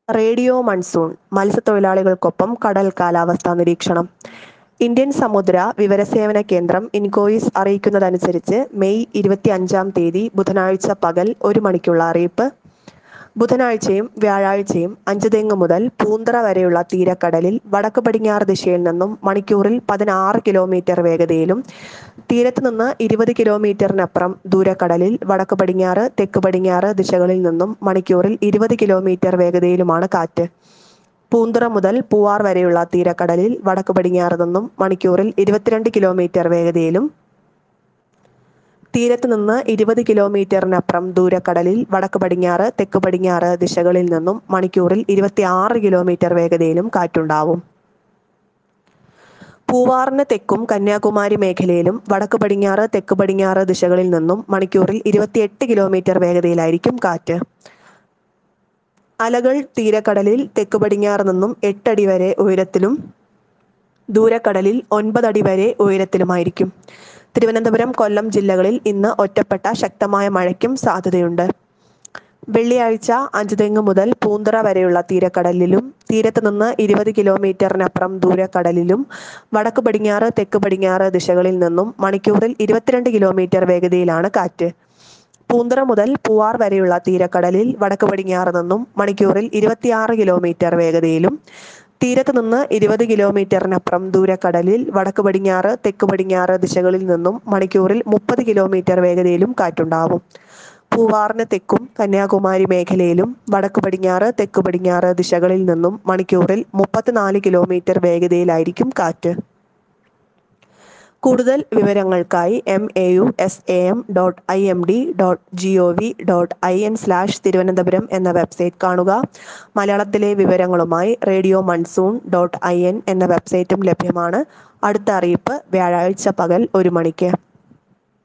radio monsoon മത്സ്യത്തൊഴിലാളികൾക്കൊപ്പം കടൽ കാലാവസ്ഥാ നിരീക്ഷണം ഇന്ത്യൻ സമുദ്ര വിവരസേവന കേന്ദ്രം ഇൻകോയിസ് അറിയിക്കുന്നതനുസരിച്ച് മെയ് ഇരുപത്തി അഞ്ചാം തീയതി ബുധനാഴ്ച പകൽ ഒരു മണിക്കുള്ള അറിയിപ്പ് ബുധനാഴ്ചയും വ്യാഴാഴ്ചയും അഞ്ചുതെങ്ങ് മുതൽ പൂന്തറ വരെയുള്ള തീരക്കടലിൽ വടക്ക് പടിഞ്ഞാറ് ദിശയിൽ നിന്നും മണിക്കൂറിൽ പതിനാറ് കിലോമീറ്റർ വേഗതയിലും തീരത്ത് നിന്ന് ഇരുപത് കിലോമീറ്ററിനപ്പുറം ദൂരക്കടലിൽ വടക്ക് പടിഞ്ഞാറ് തെക്ക് പടിഞ്ഞാറ് ദിശകളിൽ നിന്നും മണിക്കൂറിൽ ഇരുപത് കിലോമീറ്റർ വേഗതയിലുമാണ് കാറ്റ് പൂന്തുറ മുതൽ പൂവാർ വരെയുള്ള തീരക്കടലിൽ വടക്ക് പടിഞ്ഞാറ് നിന്നും മണിക്കൂറിൽ ഇരുപത്തിരണ്ട് കിലോമീറ്റർ വേഗതയിലും തീരത്ത് നിന്ന് ഇരുപത് കിലോമീറ്ററിനപ്പുറം ദൂരക്കടലിൽ വടക്ക് പടിഞ്ഞാറ് തെക്ക് പടിഞ്ഞാറ് ദിശകളിൽ നിന്നും മണിക്കൂറിൽ ഇരുപത്തിയാറ് കിലോമീറ്റർ വേഗതയിലും കാറ്റുണ്ടാവും പൂവാറിന് തെക്കും കന്യാകുമാരി മേഖലയിലും വടക്ക് പടിഞ്ഞാറ് തെക്ക് പടിഞ്ഞാറ് ദിശകളിൽ നിന്നും മണിക്കൂറിൽ ഇരുപത്തിയെട്ട് കിലോമീറ്റർ വേഗതയിലായിരിക്കും കാറ്റ് അലകൾ തീരക്കടലിൽ തെക്ക് പടിഞ്ഞാറ് നിന്നും എട്ടടി വരെ ഉയരത്തിലും ദൂരക്കടലിൽ ഒൻപതടി വരെ ഉയരത്തിലുമായിരിക്കും തിരുവനന്തപുരം കൊല്ലം ജില്ലകളിൽ ഇന്ന് ഒറ്റപ്പെട്ട ശക്തമായ മഴയ്ക്കും സാധ്യതയുണ്ട് വെള്ളിയാഴ്ച അഞ്ചുതെങ്ങ് മുതൽ പൂന്തറ വരെയുള്ള തീരക്കടലിലും തീരത്ത് നിന്ന് ഇരുപത് കിലോമീറ്ററിനപ്പുറം ദൂരക്കടലിലും വടക്ക് പടിഞ്ഞാറ് തെക്ക് പടിഞ്ഞാറ് ദിശകളിൽ നിന്നും മണിക്കൂറിൽ ഇരുപത്തിരണ്ട് കിലോമീറ്റർ വേഗതയിലാണ് കാറ്റ് പൂന്തറ മുതൽ പൂവാർ വരെയുള്ള തീരക്കടലിൽ വടക്ക് പടിഞ്ഞാറ് നിന്നും മണിക്കൂറിൽ ഇരുപത്തിയാറ് കിലോമീറ്റർ വേഗതയിലും തീരത്ത് നിന്ന് ഇരുപത് കിലോമീറ്ററിനപ്പുറം ദൂരക്കടലിൽ വടക്ക് പടിഞ്ഞാറ് തെക്ക് പടിഞ്ഞാറ് ദിശകളിൽ നിന്നും മണിക്കൂറിൽ മുപ്പത് കിലോമീറ്റർ വേഗതയിലും കാറ്റുണ്ടാവും പൂവാറിന് തെക്കും കന്യാകുമാരി മേഖലയിലും വടക്ക് പടിഞ്ഞാറ് തെക്ക് പടിഞ്ഞാറ് ദിശകളിൽ നിന്നും മണിക്കൂറിൽ മുപ്പത്തിനാല് കിലോമീറ്റർ വേഗതയിലായിരിക്കും കാറ്റ് കൂടുതൽ വിവരങ്ങൾക്കായി M A U S A M dot I M D dot G O V dot I N slash Thiruvananthapuram എന്ന വെബ്സൈറ്റ് കാണുക മലയാളത്തിലെ വിവരങ്ങളുമായി radio monsoon dot I N എന്ന വെബ്സൈറ്റും ലഭ്യമാണ് അടുത്ത അറിയിപ്പ് വ്യാഴാഴ്ച പകൽ ഒരു മണിക്ക്